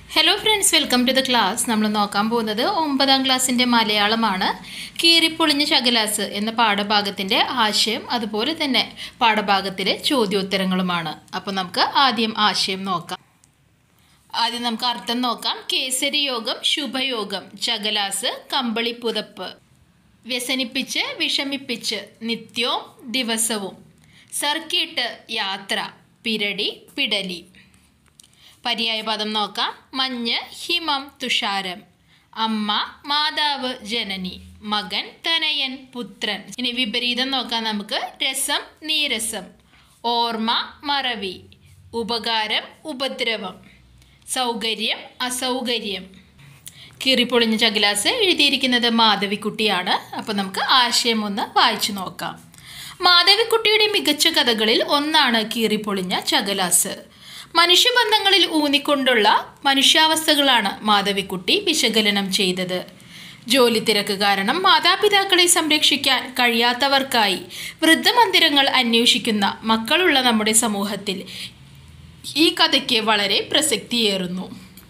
hello friends welcome to the class നമ്മൾ നോക്കാൻ പോകുന്നത് ഒമ്പതാം ക്ലാസ്സിൻ്റെ മലയാളമാണ് കീറിപ്പൊളിഞ്ഞ ശകലാസ് എന്ന പാഠഭാഗത്തിൻ്റെ ആശയം അതുപോലെ തന്നെ പാഠഭാഗത്തിലെ ചോദ്യോത്തരങ്ങളുമാണ് അപ്പോൾ നമുക്ക് ആദ്യം ആശയം നോക്കാം ആദ്യം നമുക്ക് അർത്ഥം നോക്കാം കേസരി യോഗം ശുഭയോഗം ചകലാസ് കമ്പളി പുതപ്പ് വ്യസനിപ്പിച്ച് വിഷമിപ്പിച്ച് നിത്യവും ദിവസവും സർക്കിട്ട് യാത്ര പിരടി പിടലി പര്യായ പദം നോക്കാം മഞ്ഞ് ഹിമം തുഷാരം അമ്മ മാതാവ് ജനനി മകൻ തനയൻ പുത്രൻ ഇനി വിപരീതം നോക്കാം നമുക്ക് രസം നീരസം ഓർമ്മ മറവി ഉപകാരം ഉപദ്രവം സൗകര്യം അസൗകര്യം കീറിപ്പൊളിഞ്ഞ ചകിലാസ് എഴുതിയിരിക്കുന്നത് മാധവിക്കുട്ടിയാണ് അപ്പോൾ നമുക്ക് ആശയം ഒന്ന് വായിച്ചു നോക്കാം മാധവിക്കുട്ടിയുടെ മികച്ച കഥകളിൽ ഒന്നാണ് കീറിപ്പൊളിഞ്ഞ ചകലാസ് മനുഷ്യബന്ധങ്ങളിൽ ഊന്നിക്കൊണ്ടുള്ള മനുഷ്യാവസ്ഥകളാണ് മാധവിക്കുട്ടി വിശകലനം ചെയ്തത് ജോലി തിരക്ക് കാരണം മാതാപിതാക്കളെ സംരക്ഷിക്കാൻ കഴിയാത്തവർക്കായി വൃദ്ധമന്ദിരങ്ങൾ അന്വേഷിക്കുന്ന മക്കളുള്ള നമ്മുടെ സമൂഹത്തിൽ ഈ കഥയ്ക്ക് വളരെ പ്രസക്തിയേറുന്നു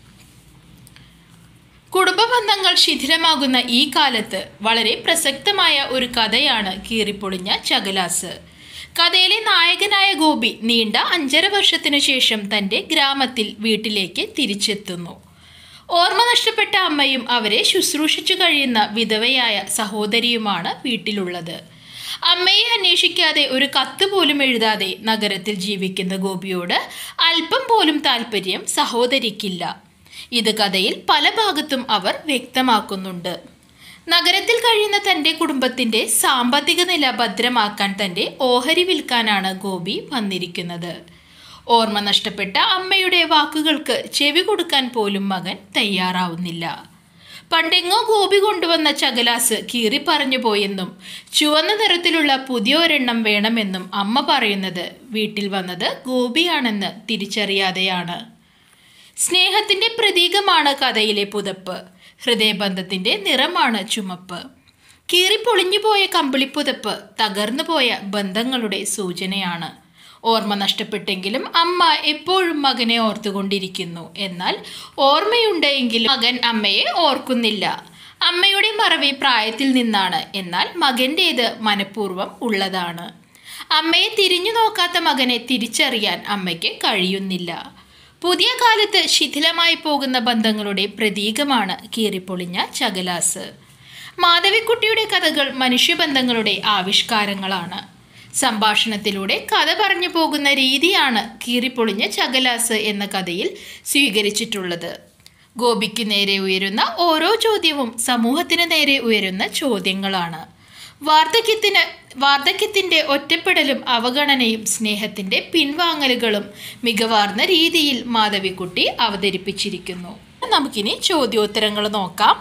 കുടുംബ ബന്ധങ്ങൾ ശിഥിലമാകുന്ന ഈ കാലത്ത് വളരെ പ്രസക്തമായ ഒരു കഥയാണ് കീറിപ്പൊളിഞ്ഞ ചകലാസ് കഥയിലെ നായകനായ ഗോപി നീണ്ട അഞ്ചര വർഷത്തിനു ശേഷം തൻ്റെ ഗ്രാമത്തിൽ വീട്ടിലേക്ക് തിരിച്ചെത്തുന്നു ഓർമ്മ നഷ്ടപ്പെട്ട അമ്മയും അവരെ ശുശ്രൂഷിച്ചു കഴിയുന്ന വിധവയായ സഹോദരിയുമാണ് വീട്ടിലുള്ളത് അമ്മയെ അന്വേഷിക്കാതെ ഒരു കത്ത് പോലും എഴുതാതെ നഗരത്തിൽ ജീവിക്കുന്ന ഗോപിയോട് അല്പം പോലും താല്പര്യം സഹോദരിക്കില്ല ഇത് കഥയിൽ പല ഭാഗത്തും അവർ വ്യക്തമാക്കുന്നുണ്ട് നഗരത്തിൽ കഴിയുന്ന തൻ്റെ കുടുംബത്തിൻ്റെ സാമ്പത്തിക നില ഭദ്രമാക്കാൻ തൻ്റെ ഓഹരി വിൽക്കാനാണ് ഗോപി വന്നിരിക്കുന്നത് ഓർമ്മ നഷ്ടപ്പെട്ട അമ്മയുടെ വാക്കുകൾക്ക് ചെവി കൊടുക്കാൻ പോലും മകൻ തയ്യാറാവുന്നില്ല പണ്ടെങ്ങോ ഗോപി കൊണ്ടുവന്ന ചകലാസ് കീറി പറഞ്ഞു പോയെന്നും ചുവന്ന നിറത്തിലുള്ള പുതിയ ഒരെണ്ണം വേണമെന്നും അമ്മ പറയുന്നത് വീട്ടിൽ വന്നത് ഗോപിയാണെന്ന് തിരിച്ചറിയാതെയാണ് സ്നേഹത്തിൻ്റെ പ്രതീകമാണ് കഥയിലെ പുതപ്പ് ഹൃദയബന്ധത്തിൻ്റെ നിറമാണ് ചുമപ്പ് കീറിപ്പൊളിഞ്ഞുപോയ കമ്പിളിപ്പുതപ്പ് തകർന്നു പോയ ബന്ധങ്ങളുടെ സൂചനയാണ് ഓർമ്മ നഷ്ടപ്പെട്ടെങ്കിലും അമ്മ എപ്പോഴും മകനെ ഓർത്തുകൊണ്ടിരിക്കുന്നു എന്നാൽ ഓർമ്മയുണ്ടെങ്കിലും മകൻ അമ്മയെ ഓർക്കുന്നില്ല അമ്മയുടെ മറവി പ്രായത്തിൽ നിന്നാണ് എന്നാൽ മകൻ്റേത് മനഃപൂർവ്വം ഉള്ളതാണ് അമ്മയെ തിരിഞ്ഞു നോക്കാത്ത മകനെ തിരിച്ചറിയാൻ അമ്മയ്ക്ക് കഴിയുന്നില്ല പുതിയ കാലത്ത് ശിഥിലമായി പോകുന്ന ബന്ധങ്ങളുടെ പ്രതീകമാണ് കീറിപ്പൊളിഞ്ഞ ചകലാസ് മാധവിക്കുട്ടിയുടെ കഥകൾ മനുഷ്യബന്ധങ്ങളുടെ ആവിഷ്കാരങ്ങളാണ് സംഭാഷണത്തിലൂടെ കഥ പറഞ്ഞു പോകുന്ന രീതിയാണ് കീറിപ്പൊളിഞ്ഞ ചകലാസ് എന്ന കഥയിൽ സ്വീകരിച്ചിട്ടുള്ളത് ഗോപിക്ക് നേരെ ഉയരുന്ന ഓരോ ചോദ്യവും സമൂഹത്തിന് നേരെ ഉയരുന്ന ചോദ്യങ്ങളാണ് വാർദ്ധക്യത്തിന് വാർദ്ധക്യത്തിൻ്റെ ഒറ്റപ്പെടലും അവഗണനയും സ്നേഹത്തിൻ്റെ പിൻവാങ്ങലുകളും മികവാർന്ന രീതിയിൽ മാധവിക്കുട്ടി അവതരിപ്പിച്ചിരിക്കുന്നു നമുക്കിനി ചോദ്യോത്തരങ്ങൾ നോക്കാം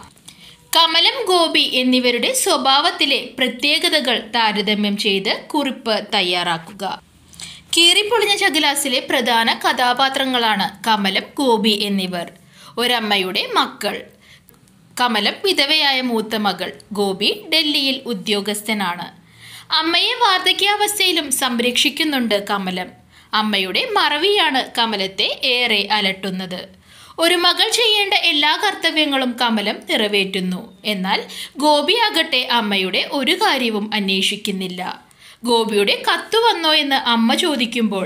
കമലം ഗോപി എന്നിവരുടെ സ്വഭാവത്തിലെ പ്രത്യേകതകൾ താരതമ്യം ചെയ്ത് കുറിപ്പ് തയ്യാറാക്കുക കീറിപ്പൊളിഞ്ഞ ചകിലാസിലെ പ്രധാന കഥാപാത്രങ്ങളാണ് കമലം ഗോപി എന്നിവർ ഒരമ്മയുടെ മക്കൾ കമലം വിധവയായ മൂത്ത മകൾ ഗോപി ഡൽഹിയിൽ ഉദ്യോഗസ്ഥനാണ് അമ്മയെ വാർദ്ധക്യാവസ്ഥയിലും സംരക്ഷിക്കുന്നുണ്ട് കമലം അമ്മയുടെ മറവിയാണ് കമലത്തെ ഏറെ അലട്ടുന്നത് ഒരു മകൾ ചെയ്യേണ്ട എല്ലാ കർത്തവ്യങ്ങളും കമലം നിറവേറ്റുന്നു എന്നാൽ ഗോപിയാകട്ടെ അമ്മയുടെ ഒരു കാര്യവും അന്വേഷിക്കുന്നില്ല ഗോപിയുടെ കത്ത് വന്നോ എന്ന് അമ്മ ചോദിക്കുമ്പോൾ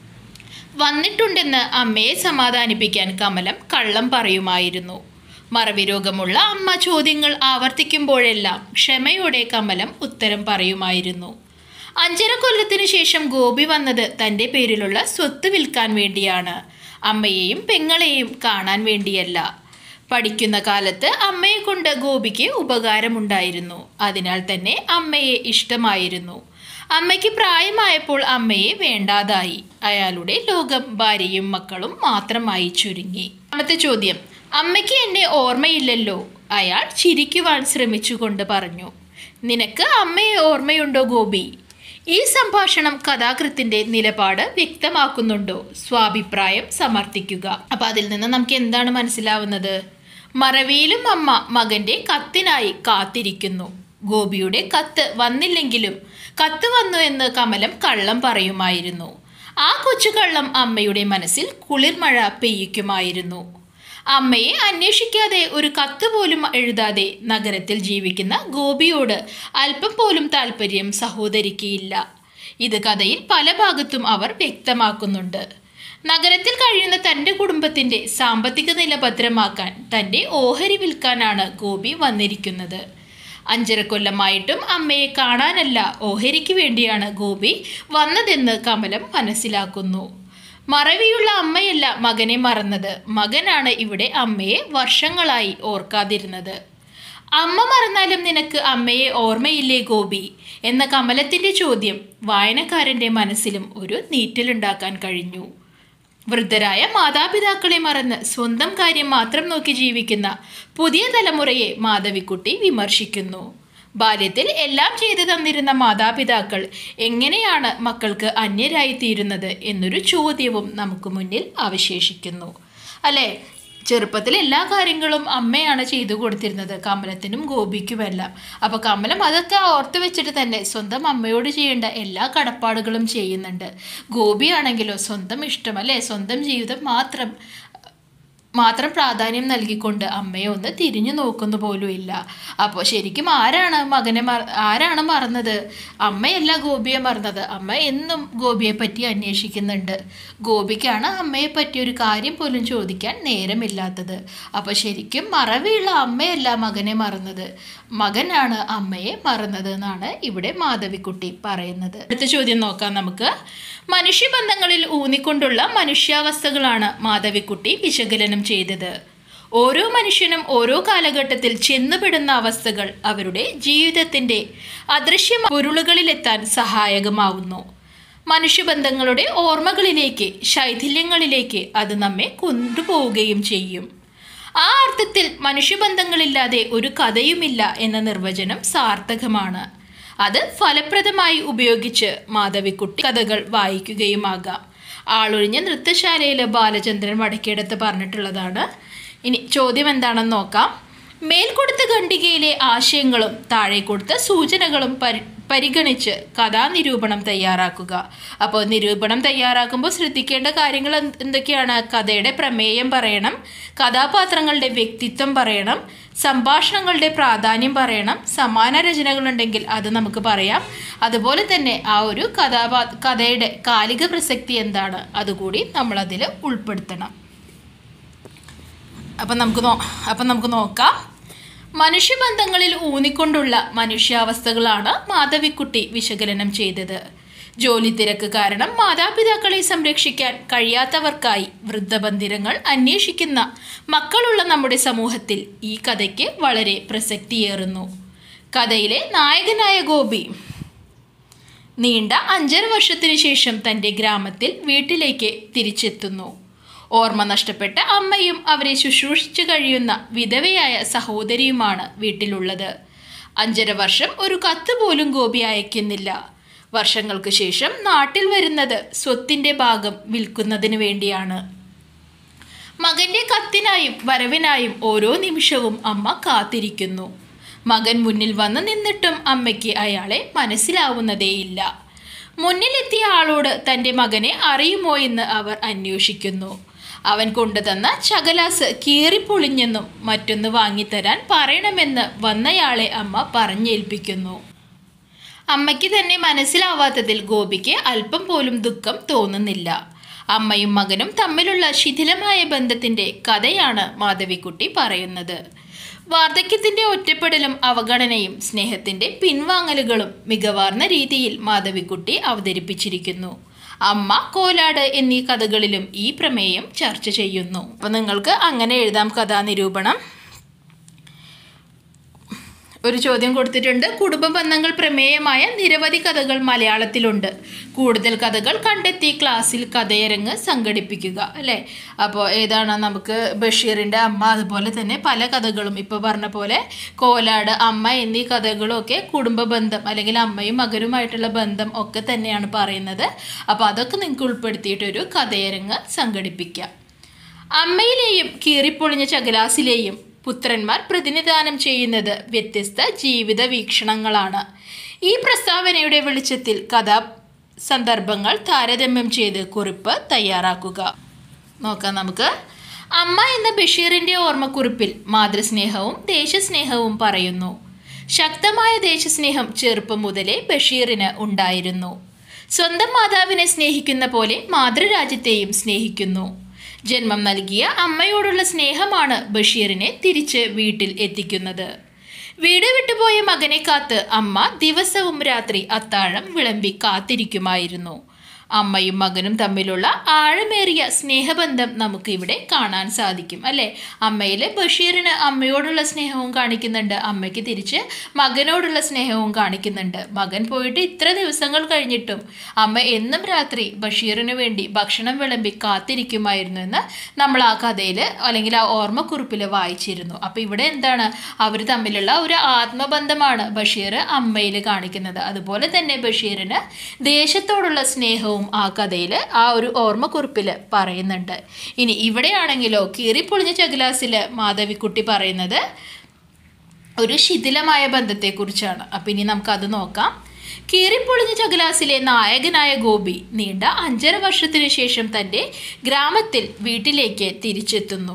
വന്നിട്ടുണ്ടെന്ന് അമ്മയെ സമാധാനിപ്പിക്കാൻ കമലം കള്ളം പറയുമായിരുന്നു മറവി രോഗമുള്ള അമ്മ ചോദ്യങ്ങൾ ആവർത്തിക്കുമ്പോഴെല്ലാം ക്ഷമയോടെ കമലം ഉത്തരം പറയുമായിരുന്നു അഞ്ചര കൊല്ലത്തിനു ശേഷം ഗോപി വന്നത് തൻ്റെ പേരിലുള്ള സ്വത്ത് വിൽക്കാൻ വേണ്ടിയാണ് അമ്മയെയും പെങ്ങളെയും കാണാൻ വേണ്ടിയല്ല പഠിക്കുന്ന കാലത്ത് അമ്മയെ കൊണ്ട് ഗോപിക്ക് ഉപകാരമുണ്ടായിരുന്നു അതിനാൽ തന്നെ അമ്മയെ ഇഷ്ടമായിരുന്നു അമ്മയ്ക്ക് പ്രായമായപ്പോൾ അമ്മയെ വേണ്ടാതായി അയാളുടെ ലോകം ഭാര്യയും മക്കളും മാത്രമായി ചുരുങ്ങി രണ്ടാമത്തെ ചോദ്യം അമ്മയ്ക്ക് എന്നെ ഓർമ്മയില്ലല്ലോ അയാൾ ചിരിക്കുവാൻ ശ്രമിച്ചുകൊണ്ട് പറഞ്ഞു നിനക്ക് അമ്മയെ ഓർമ്മയുണ്ടോ ഗോപി ഈ സംഭാഷണം കഥാകൃത്തിന്റെ നിലപാട് വ്യക്തമാക്കുന്നുണ്ടോ സ്വാഭിപ്രായം സമർത്ഥിക്കുക അപ്പൊ അതിൽ നിന്ന് നമുക്ക് എന്താണ് മനസ്സിലാവുന്നത് മറവിയിലും അമ്മ മകന്റെ കത്തിനായി കാത്തിരിക്കുന്നു ഗോപിയുടെ കത്ത് വന്നില്ലെങ്കിലും കത്ത് വന്നു എന്ന് കമലം കള്ളം പറയുമായിരുന്നു ആ കൊച്ചു കള്ളം അമ്മയുടെ മനസ്സിൽ കുളിർമഴ പെയ്യിക്കുമായിരുന്നു അമ്മയെ അന്വേഷിക്കാതെ ഒരു കത്ത് പോലും എഴുതാതെ നഗരത്തിൽ ജീവിക്കുന്ന ഗോപിയോട് അല്പം പോലും താല്പര്യം സഹോദരിക്കില്ല ഇത് കഥയിൽ പല ഭാഗത്തും അവർ വ്യക്തമാക്കുന്നുണ്ട് നഗരത്തിൽ കഴിയുന്ന തൻ്റെ കുടുംബത്തിൻ്റെ സാമ്പത്തിക നില ഭദ്രമാക്കാൻ തൻ്റെ ഓഹരി വിൽക്കാനാണ് ഗോപി വന്നിരിക്കുന്നത് അഞ്ചര കൊല്ലമായിട്ടും അമ്മയെ കാണാനല്ല ഓഹരിക്ക് വേണ്ടിയാണ് ഗോപി വന്നതെന്ന് കമലം മനസ്സിലാക്കുന്നു മറവിയുള്ള അമ്മയല്ല മകനെ മറന്നത് മകനാണ് ഇവിടെ അമ്മയെ വർഷങ്ങളായി ഓർക്കാതിരുന്നത് അമ്മ മറന്നാലും നിനക്ക് അമ്മയെ ഓർമ്മയില്ലേ ഗോപി എന്ന കമലത്തിൻ്റെ ചോദ്യം വായനക്കാരൻ്റെ മനസ്സിലും ഒരു നീറ്റലുണ്ടാക്കാൻ കഴിഞ്ഞു വൃദ്ധരായ മാതാപിതാക്കളെ മറന്ന് സ്വന്തം കാര്യം മാത്രം നോക്കി ജീവിക്കുന്ന പുതിയ തലമുറയെ മാധവിക്കുട്ടി വിമർശിക്കുന്നു ബാല്യത്തിൽ എല്ലാം ചെയ്തു തന്നിരുന്ന മാതാപിതാക്കൾ എങ്ങനെയാണ് മക്കൾക്ക് അന്യരായി തീരുന്നത് എന്നൊരു ചോദ്യവും നമുക്ക് മുന്നിൽ അവശേഷിക്കുന്നു അല്ലേ ചെറുപ്പത്തിൽ എല്ലാ കാര്യങ്ങളും അമ്മയാണ് ചെയ്തു കൊടുത്തിരുന്നത് കമലത്തിനും ഗോപിക്കുമെല്ലാം അപ്പോൾ കമലം അതൊക്കെ ഓർത്ത് വെച്ചിട്ട് തന്നെ സ്വന്തം അമ്മയോട് ചെയ്യേണ്ട എല്ലാ കടപ്പാടുകളും ചെയ്യുന്നുണ്ട് ഗോപിയാണെങ്കിലോ സ്വന്തം ഇഷ്ടം അല്ലേ സ്വന്തം ജീവിതം മാത്രം മാത്രം പ്രാധാന്യം നൽകിക്കൊണ്ട് അമ്മയെ ഒന്ന് തിരിഞ്ഞു നോക്കുന്നു പോലും ഇല്ല അപ്പോൾ ശരിക്കും ആരാണ് മകനെ മറ ആരാണ് മറന്നത് അമ്മയല്ല ഗോപിയെ മറന്നത് അമ്മ എന്നും ഗോപിയെ പറ്റി അന്വേഷിക്കുന്നുണ്ട് ഗോപിക്കാണ് അമ്മയെ പറ്റി ഒരു കാര്യം പോലും ചോദിക്കാൻ നേരമില്ലാത്തത് അപ്പോൾ ശരിക്കും മറവിയുള്ള അമ്മയല്ല മകനെ മറന്നത് മകനാണ് അമ്മയെ മറന്നത് എന്നാണ് ഇവിടെ മാധവിക്കുട്ടി പറയുന്നത് അടുത്ത ചോദ്യം നോക്കാം നമുക്ക് മനുഷ്യബന്ധങ്ങളിൽ ഊന്നിക്കൊണ്ടുള്ള മനുഷ്യാവസ്ഥകളാണ് മാധവിക്കുട്ടി വിശകലനം ചെയ്തത് ഓരോ മനുഷ്യനും ഓരോ കാലഘട്ടത്തിൽ ചെന്നുപെടുന്ന അവസ്ഥകൾ അവരുടെ ജീവിതത്തിൻ്റെ അദൃശ്യ പൊരുളുകളിലെത്താൻ സഹായകമാവുന്നു മനുഷ്യബന്ധങ്ങളുടെ ഓർമ്മകളിലേക്ക് ശൈഥില്യങ്ങളിലേക്ക് അത് നമ്മെ കൊണ്ടുപോവുകയും ചെയ്യും ആ അർത്ഥത്തിൽ മനുഷ്യബന്ധങ്ങളില്ലാതെ ഒരു കഥയുമില്ല എന്ന നിർവചനം സാർത്ഥകമാണ് അത് ഫലപ്രദമായി ഉപയോഗിച്ച് മാധവിക്കുട്ടി കഥകൾ വായിക്കുകയുമാകാം ആളൊഴിഞ്ഞ നൃത്തശാലയിൽ ബാലചന്ദ്രൻ വടക്കേടത്ത് പറഞ്ഞിട്ടുള്ളതാണ് ഇനി ചോദ്യം എന്താണെന്ന് നോക്കാം മേൽ കൊടുത്ത ഖണ്ഡികയിലെ ആശയങ്ങളും താഴെ കൊടുത്ത സൂചനകളും പരി പരിഗണിച്ച് കഥാനിരൂപണം തയ്യാറാക്കുക അപ്പോൾ നിരൂപണം തയ്യാറാക്കുമ്പോൾ ശ്രദ്ധിക്കേണ്ട കാര്യങ്ങൾ എന്ത് എന്തൊക്കെയാണ് കഥയുടെ പ്രമേയം പറയണം കഥാപാത്രങ്ങളുടെ വ്യക്തിത്വം പറയണം സംഭാഷണങ്ങളുടെ പ്രാധാന്യം പറയണം സമാന രചനകളുണ്ടെങ്കിൽ അത് നമുക്ക് പറയാം അതുപോലെ തന്നെ ആ ഒരു കഥാപാ കഥയുടെ കാലിക പ്രസക്തി എന്താണ് അതുകൂടി നമ്മളതിൽ ഉൾപ്പെടുത്തണം അപ്പം നമുക്ക് നോ അപ്പം നമുക്ക് നോക്കാം മനുഷ്യബന്ധങ്ങളിൽ ഊന്നിക്കൊണ്ടുള്ള മനുഷ്യാവസ്ഥകളാണ് മാധവിക്കുട്ടി വിശകലനം ചെയ്തത് ജോലി തിരക്ക് കാരണം മാതാപിതാക്കളെ സംരക്ഷിക്കാൻ കഴിയാത്തവർക്കായി വൃദ്ധബന്ധിരങ്ങൾ അന്വേഷിക്കുന്ന മക്കളുള്ള നമ്മുടെ സമൂഹത്തിൽ ഈ കഥയ്ക്ക് വളരെ പ്രസക്തിയേറുന്നു കഥയിലെ നായകനായ ഗോപി നീണ്ട അഞ്ചര വർഷത്തിനു ശേഷം തൻ്റെ ഗ്രാമത്തിൽ വീട്ടിലേക്ക് തിരിച്ചെത്തുന്നു ഓർമ്മ നഷ്ടപ്പെട്ട അമ്മയും അവരെ ശുശ്രൂഷിച്ചു കഴിയുന്ന വിധവയായ സഹോദരിയുമാണ് വീട്ടിലുള്ളത് അഞ്ചര വർഷം ഒരു കത്ത് പോലും ഗോപി അയക്കുന്നില്ല വർഷങ്ങൾക്ക് ശേഷം നാട്ടിൽ വരുന്നത് സ്വത്തിൻ്റെ ഭാഗം വിൽക്കുന്നതിന് വേണ്ടിയാണ് മകന്റെ കത്തിനായും വരവിനായും ഓരോ നിമിഷവും അമ്മ കാത്തിരിക്കുന്നു മകൻ മുന്നിൽ വന്ന് നിന്നിട്ടും അമ്മയ്ക്ക് അയാളെ മനസ്സിലാവുന്നതേയില്ല മുന്നിലെത്തിയ ആളോട് തൻ്റെ മകനെ അറിയുമോ എന്ന് അവർ അന്വേഷിക്കുന്നു അവൻ കൊണ്ടുതന്ന ചകലാസ് കീറിപ്പൊളിഞ്ഞെന്നും മറ്റൊന്ന് വാങ്ങിത്തരാൻ പറയണമെന്ന് വന്നയാളെ അമ്മ പറഞ്ഞേൽപ്പിക്കുന്നു അമ്മയ്ക്ക് തന്നെ മനസ്സിലാവാത്തതിൽ ഗോപിക്ക് അല്പം പോലും ദുഃഖം തോന്നുന്നില്ല അമ്മയും മകനും തമ്മിലുള്ള ശിഥിലമായ ബന്ധത്തിൻ്റെ കഥയാണ് മാധവിക്കുട്ടി പറയുന്നത് വാർദ്ധക്യത്തിൻ്റെ ഒറ്റപ്പെടലും അവഗണനയും സ്നേഹത്തിൻ്റെ പിൻവാങ്ങലുകളും മികവാർന്ന രീതിയിൽ മാധവിക്കുട്ടി അവതരിപ്പിച്ചിരിക്കുന്നു അമ്മ കോലാട് എന്നീ കഥകളിലും ഈ പ്രമേയം ചർച്ച ചെയ്യുന്നു അപ്പോൾ നിങ്ങൾക്ക് അങ്ങനെ എഴുതാം കഥാനിരൂപണം ഒരു ചോദ്യം കൊടുത്തിട്ടുണ്ട് കുടുംബ ബന്ധങ്ങൾ പ്രമേയമായ നിരവധി കഥകൾ മലയാളത്തിലുണ്ട് കൂടുതൽ കഥകൾ കണ്ടെത്തി ക്ലാസ്സിൽ കഥയരങ്ങ് സംഘടിപ്പിക്കുക അല്ലേ അപ്പോൾ ഏതാണ് നമുക്ക് ബഷീറിൻ്റെ അമ്മ അതുപോലെ തന്നെ പല കഥകളും ഇപ്പോൾ പറഞ്ഞ പോലെ കോലാട് അമ്മ എന്നീ കഥകളൊക്കെ കുടുംബ ബന്ധം അല്ലെങ്കിൽ അമ്മയും മകനുമായിട്ടുള്ള ബന്ധം ഒക്കെ തന്നെയാണ് പറയുന്നത് അപ്പോൾ അതൊക്കെ നിങ്ങൾക്ക് ഉൾപ്പെടുത്തിയിട്ടൊരു കഥയരങ്ങ് സംഘടിപ്പിക്കാം അമ്മയിലെയും കീറിപ്പൊളിഞ്ഞ ചകലാസിലെയും പുത്രന്മാർ പ്രതിനിധാനം ചെയ്യുന്നത് വ്യത്യസ്ത ജീവിത വീക്ഷണങ്ങളാണ് ഈ പ്രസ്താവനയുടെ വെളിച്ചത്തിൽ കഥാ സന്ദർഭങ്ങൾ താരതമ്യം ചെയ്ത് കുറിപ്പ് തയ്യാറാക്കുക നോക്കാം നമുക്ക് അമ്മ എന്ന ബഷീറിന്റെ ഓർമ്മക്കുറിപ്പിൽ മാതൃസ്നേഹവും ദേശസ്നേഹവും പറയുന്നു ശക്തമായ ദേശസ്നേഹം ചെറുപ്പം മുതലേ ബഷീറിന് ഉണ്ടായിരുന്നു സ്വന്തം മാതാവിനെ സ്നേഹിക്കുന്ന പോലെ മാതൃരാജ്യത്തെയും സ്നേഹിക്കുന്നു ജന്മം നൽകിയ അമ്മയോടുള്ള സ്നേഹമാണ് ബഷീറിനെ തിരിച്ച് വീട്ടിൽ എത്തിക്കുന്നത് വീട് വിട്ടുപോയ മകനെ കാത്ത് അമ്മ ദിവസവും രാത്രി അത്താഴം വിളമ്പി കാത്തിരിക്കുമായിരുന്നു അമ്മയും മകനും തമ്മിലുള്ള ആഴമേറിയ സ്നേഹബന്ധം നമുക്ക് ഇവിടെ കാണാൻ സാധിക്കും അല്ലേ അമ്മയിൽ ബഷീറിന് അമ്മയോടുള്ള സ്നേഹവും കാണിക്കുന്നുണ്ട് അമ്മയ്ക്ക് തിരിച്ച് മകനോടുള്ള സ്നേഹവും കാണിക്കുന്നുണ്ട് മകൻ പോയിട്ട് ഇത്ര ദിവസങ്ങൾ കഴിഞ്ഞിട്ടും അമ്മ എന്നും രാത്രി ബഷീറിന് വേണ്ടി ഭക്ഷണം വിളമ്പി കാത്തിരിക്കുമായിരുന്നു എന്ന് നമ്മൾ ആ കഥയിൽ അല്ലെങ്കിൽ ആ ഓർമ്മക്കുറിപ്പിൽ വായിച്ചിരുന്നു അപ്പോൾ ഇവിടെ എന്താണ് അവർ തമ്മിലുള്ള ഒരു ആത്മബന്ധമാണ് ബഷീർ അമ്മയിൽ കാണിക്കുന്നത് അതുപോലെ തന്നെ ബഷീറിന് ദേശത്തോടുള്ള സ്നേഹവും ആ കഥയിൽ ആ ഒരു ഓർമ്മക്കുറിപ്പിൽ പറയുന്നുണ്ട് ഇനി ഇവിടെയാണെങ്കിലോ കീറിപ്പൊളിഞ്ഞ ചകിലാസിൽ മാധവിക്കുട്ടി പറയുന്നത് ഒരു ശിഥിലമായ ബന്ധത്തെക്കുറിച്ചാണ് അപ്പം ഇനി നമുക്കത് നോക്കാം കീറിപ്പൊളിഞ്ഞ ചകിലാസിലെ നായകനായ ഗോപി നീണ്ട അഞ്ചര വർഷത്തിനു ശേഷം തൻ്റെ ഗ്രാമത്തിൽ വീട്ടിലേക്ക് തിരിച്ചെത്തുന്നു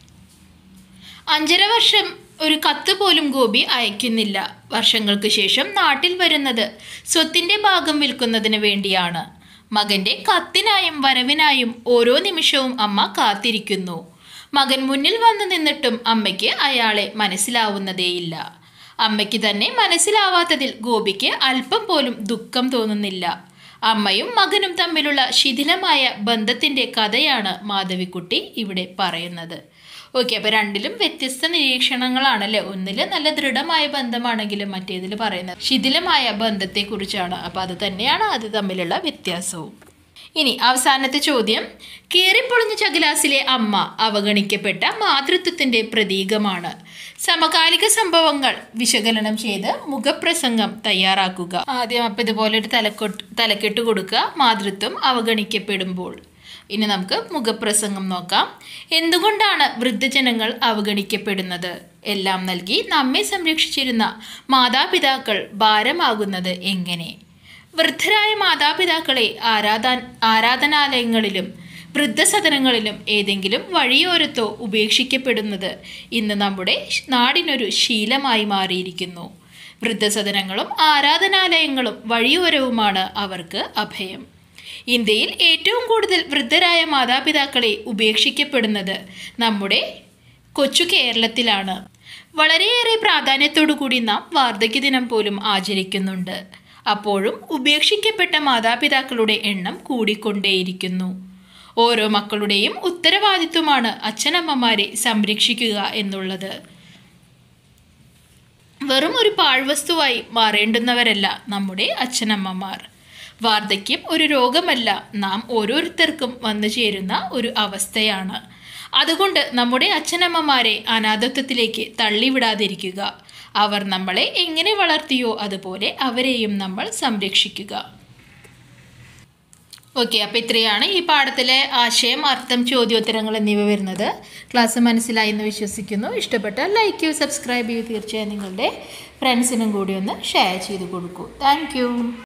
അഞ്ചര വർഷം ഒരു കത്ത് പോലും ഗോപി അയക്കുന്നില്ല വർഷങ്ങൾക്ക് ശേഷം നാട്ടിൽ വരുന്നത് സ്വത്തിൻ്റെ ഭാഗം വിൽക്കുന്നതിന് വേണ്ടിയാണ് മകൻ്റെ കത്തിനായും വരവിനായും ഓരോ നിമിഷവും അമ്മ കാത്തിരിക്കുന്നു മകൻ മുന്നിൽ വന്നു നിന്നിട്ടും അമ്മയ്ക്ക് അയാളെ മനസ്സിലാവുന്നതേയില്ല അമ്മയ്ക്ക് തന്നെ മനസ്സിലാവാത്തതിൽ ഗോപിക്ക് അല്പം പോലും ദുഃഖം തോന്നുന്നില്ല അമ്മയും മകനും തമ്മിലുള്ള ശിഥിലമായ ബന്ധത്തിൻ്റെ കഥയാണ് മാധവിക്കുട്ടി ഇവിടെ പറയുന്നത് ഓക്കെ അപ്പോൾ രണ്ടിലും വ്യത്യസ്ത നിരീക്ഷണങ്ങളാണല്ലേ ഒന്നിൽ നല്ല ദൃഢമായ ബന്ധമാണെങ്കിലും മറ്റേതിൽ പറയുന്നത് ശിഥിലമായ ബന്ധത്തെക്കുറിച്ചാണ് അപ്പോൾ അത് തന്നെയാണ് അത് തമ്മിലുള്ള വ്യത്യാസവും ഇനി അവസാനത്തെ ചോദ്യം കീറിപ്പൊളിഞ്ഞ ചകിലാസിലെ അമ്മ അവഗണിക്കപ്പെട്ട മാതൃത്വത്തിൻ്റെ പ്രതീകമാണ് സമകാലിക സംഭവങ്ങൾ വിശകലനം ചെയ്ത് മുഖപ്രസംഗം തയ്യാറാക്കുക ആദ്യം അപ്പം ഇതുപോലെ ഒരു തലക്കൊട്ട് തലക്കെട്ട് കൊടുക്കുക മാതൃത്വം അവഗണിക്കപ്പെടുമ്പോൾ ഇനി നമുക്ക് മുഖപ്രസംഗം നോക്കാം എന്തുകൊണ്ടാണ് വൃദ്ധജനങ്ങൾ അവഗണിക്കപ്പെടുന്നത് എല്ലാം നൽകി നമ്മെ സംരക്ഷിച്ചിരുന്ന മാതാപിതാക്കൾ ഭാരമാകുന്നത് എങ്ങനെ വൃദ്ധരായ മാതാപിതാക്കളെ ആരാധന ആരാധനാലയങ്ങളിലും വൃദ്ധസദനങ്ങളിലും ഏതെങ്കിലും വഴിയോരത്തോ ഉപേക്ഷിക്കപ്പെടുന്നത് ഇന്ന് നമ്മുടെ നാടിനൊരു ശീലമായി മാറിയിരിക്കുന്നു വൃദ്ധസദനങ്ങളും ആരാധനാലയങ്ങളും വഴിയോരവുമാണ് അവർക്ക് അഭയം ഇന്ത്യയിൽ ഏറ്റവും കൂടുതൽ വൃദ്ധരായ മാതാപിതാക്കളെ ഉപേക്ഷിക്കപ്പെടുന്നത് നമ്മുടെ കൊച്ചു കേരളത്തിലാണ് വളരെയേറെ പ്രാധാന്യത്തോടു കൂടി നാം വാർദ്ധക്യ ദിനം പോലും ആചരിക്കുന്നുണ്ട് അപ്പോഴും ഉപേക്ഷിക്കപ്പെട്ട മാതാപിതാക്കളുടെ എണ്ണം കൂടിക്കൊണ്ടേയിരിക്കുന്നു ഓരോ മക്കളുടെയും ഉത്തരവാദിത്വമാണ് അച്ഛനമ്മമാരെ സംരക്ഷിക്കുക എന്നുള്ളത് വെറും ഒരു പാഴ്വസ്തുവായി മാറേണ്ടുന്നവരല്ല നമ്മുടെ അച്ഛനമ്മമാർ വാർദ്ധക്യം ഒരു രോഗമല്ല നാം ഓരോരുത്തർക്കും വന്നു ചേരുന്ന ഒരു അവസ്ഥയാണ് അതുകൊണ്ട് നമ്മുടെ അച്ഛനമ്മമാരെ അനാഥത്വത്തിലേക്ക് തള്ളിവിടാതിരിക്കുക അവർ നമ്മളെ എങ്ങനെ വളർത്തിയോ അതുപോലെ അവരെയും നമ്മൾ സംരക്ഷിക്കുക ഓക്കെ അപ്പോൾ ഇത്രയാണ് ഈ പാഠത്തിലെ ആശയം അർത്ഥം ചോദ്യോത്തരങ്ങൾ എന്നിവ വരുന്നത് ക്ലാസ് മനസ്സിലായി എന്ന് വിശ്വസിക്കുന്നു ഇഷ്ടപ്പെട്ടാൽ ലൈക്ക് ചെയ്യൂ സബ്സ്ക്രൈബ് ചെയ്യൂ തീർച്ചയായും നിങ്ങളുടെ ഫ്രണ്ട്സിനും കൂടി ഒന്ന് ഷെയർ ചെയ്ത് കൊടുക്കൂ താങ്ക്